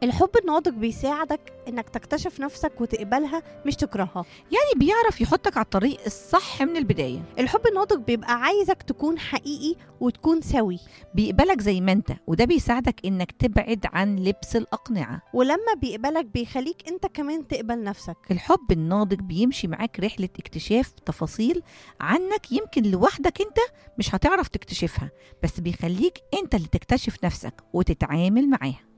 الحب الناضج بيساعدك انك تكتشف نفسك وتقبلها مش تكرهها يعني بيعرف يحطك على الطريق الصح من البداية الحب الناضج بيبقى عايزك تكون حقيقي وتكون سوي بيقبلك زي ما انت وده بيساعدك انك تبعد عن لبس الأقنعة ولما بيقبلك بيخليك انت كمان تقبل نفسك الحب الناضج بيمشي معاك رحلة اكتشاف تفاصيل عنك يمكن لوحدك انت مش هتعرف تكتشفها بس بيخليك انت اللي تكتشف نفسك وتتعامل معاها